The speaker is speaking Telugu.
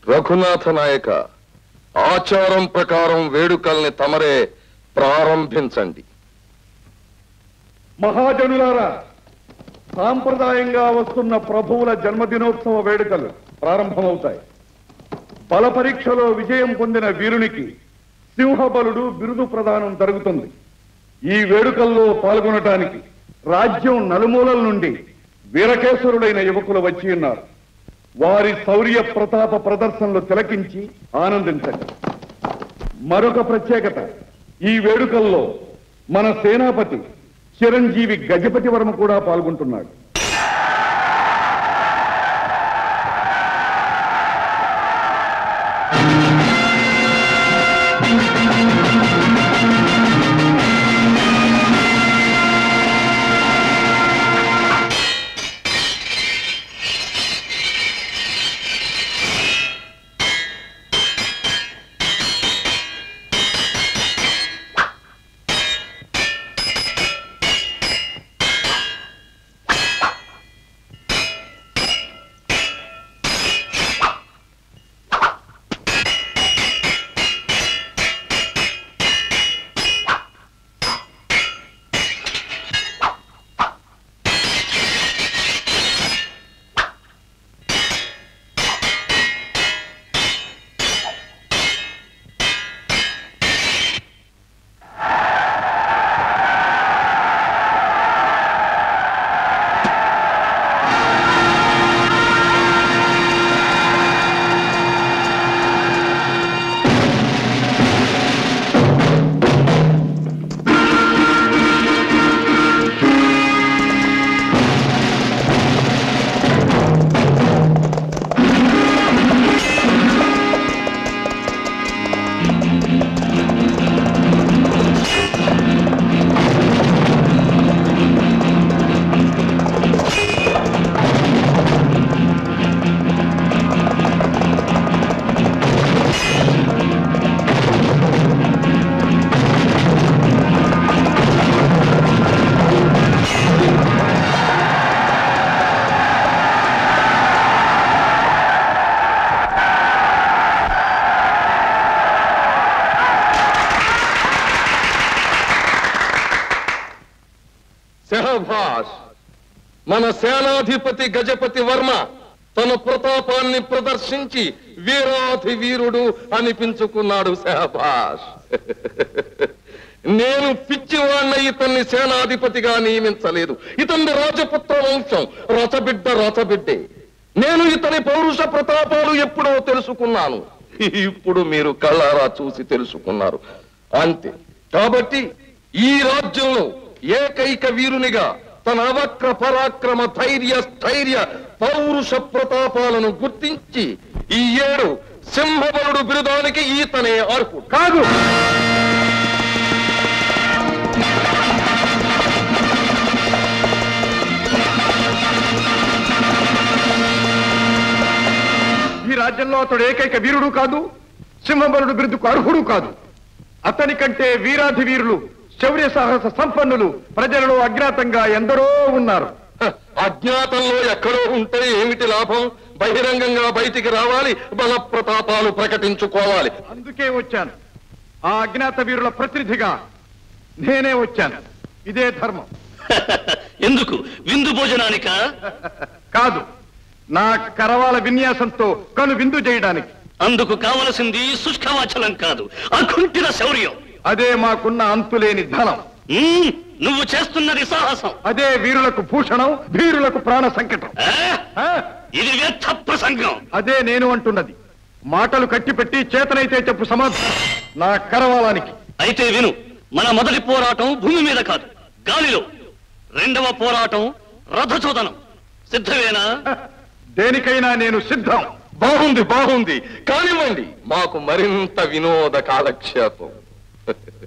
రఘునాథ నాయక ఆచారం ప్రకారం వేడుకల్ని తమరే ప్రారంభించండి మహాజనులారా సాంప్రదాయంగా వస్తున్న ప్రభువుల జన్మదినోత్సవ వేడుకలు ప్రారంభమవుతాయి బల పరీక్షలో విజయం పొందిన వీరునికి సింహబలుడు బిరుదు ప్రదానం జరుగుతుంది ఈ వేడుకల్లో పాల్గొనటానికి రాజ్యం నలుమూలల నుండి వీరకేశ్వరుడైన యువకులు వచ్చి ఉన్నారు వారి శౌర్య ప్రతాప ప్రదర్శనలు తిలకించి ఆనందించండి మరొక ప్రత్యేకత ఈ వేడుకల్లో మన సేనాపతి చిరంజీవి గజపతి వర్మ కూడా పాల్గొంటున్నాడు సెహభాష్ మన సేనాధిపతి గజపతి వర్మ తన ప్రతాపాన్ని ప్రదర్శించి వీరాధి వీరుడు అనిపించుకున్నాడు సెహభాష్ నేను పిచ్చివాణ్ణ ఇతన్ని సేనాధిపతిగా నియమించలేదు ఇతని రాజపుత్ర వంశం రచబిడ్డ రచబిడ్డే నేను ఇతని పౌరుష ప్రతాపాలు ఎప్పుడో తెలుసుకున్నాను ఇప్పుడు మీరు కళ్ళారా చూసి తెలుసుకున్నారు అంతే కాబట్టి ఈ రాజ్యంలో ఏకైక వీరునిగా తన అవక్ర పరాక్రమ ధైర్య స్థైర్య పౌరుష ప్రతాపాలను గుర్తించి ఈ ఏడు సింహబలుడు బిరుదానికి ఈతనే అర్హుడు కాదు ఈ రాజ్యంలో అతడు ఏకైక వీరుడు కాదు సింహబలుడు బిరుదుకు అర్హుడు కాదు అతని కంటే వీరాధి వీరులు శౌర్య సాహస సంపన్నులు ప్రజలలో అజ్ఞాతంగా ఎందరో ఉన్నారు హ, అజ్ఞాతంలో ఎక్కడో ఉంటే ఏమిటి లాభం బహిరంగంగా బయటికి రావాలి బల ప్రతాపాలు ప్రకటించుకోవాలి అందుకే వచ్చాను ఆ అజ్ఞాత వీరుల ప్రతినిధిగా నేనే వచ్చాను ఇదే ధర్మం ఎందుకు విందు భోజనానిక కాదు నా కరవాల విన్యాసంతో కను విందు చేయడానికి అందుకు కావలసింది శుష్కవాచలం కాదు అకుంఠిత శౌర్యం అదే మాకున్న అంతులేని ధనం ఉమ్, నువ్వు చేస్తున్నది సాహసం అదే వీరులకు భూషణం వీరులకు ప్రాణ సంకటం ఆ? ఆ, ఇది వ్యర్థ ప్రసంగం అదే నేను అంటున్నది మాటలు కట్టిపెట్టి చేతనైతే చెప్పు సమాధానం నా కరవాలానికి అయితే విను మన మొదటి పోరాటం భూమి మీద కాదు గాలిలో రెండవ పోరాటం రథచోదనం సిద్ధమేనా దేనికైనా నేను సిద్ధం బాగుంది బాగుంది కానివ్వండి మాకు మరింత వినోద కాలక్షేపం